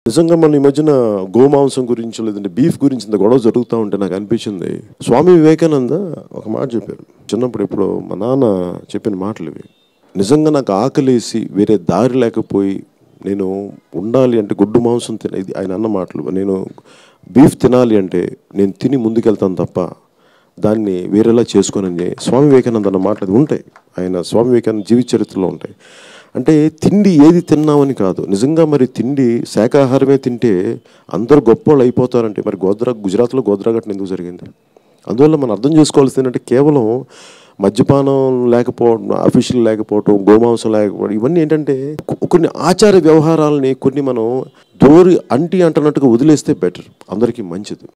నిజంగా మన ఈ మధ్యన గోమాంసం గురించి లేదంటే బీఫ్ గురించి ఇంత గొడవ జరుగుతూ ఉంటే నాకు అనిపించింది స్వామి వివేకానంద ఒక మాట చెప్పారు చిన్నప్పుడు ఇప్పుడు మా నాన్న చెప్పిన మాటలు ఇవి నిజంగా నాకు ఆకలేసి వేరే దారి లేకపోయి నేను ఉండాలి అంటే గుడ్డు మాంసం తిన ఇది ఆయన అన్న మాటలు నేను బీఫ్ తినాలి అంటే నేను తిని ముందుకెళ్తాను తప్ప దాన్ని వేరేలా చేసుకోనని స్వామి వివేకానంద అన్న మాటలు అది ఉంటాయి ఆయన స్వామి వివేకానంద జీవిత చరిత్రలో ఉంటాయి అంటే తిండి ఏది తిన్నామని కాదు నిజంగా మరి తిండి శాకాహారమే తింటే అందరూ గొప్పోళ్ళు అయిపోతారంటే మరి గోద్రా గుజరాత్లో గోద్రా ఘటన ఎందుకు జరిగింది అందువల్ల మనం అర్థం చేసుకోవాల్సింది ఏంటంటే కేవలం మద్యపానం లేకపోవడం అఫీషియల్ లేకపోవడం గోమాంసం లేకపోవడం ఇవన్నీ ఏంటంటే కొ- కొన్ని ఆచార వ్యవహారాలని కొన్ని మనం దోరి అంటి అంటున్నట్టుగా వదిలేస్తే బెటర్ అందరికీ మంచిది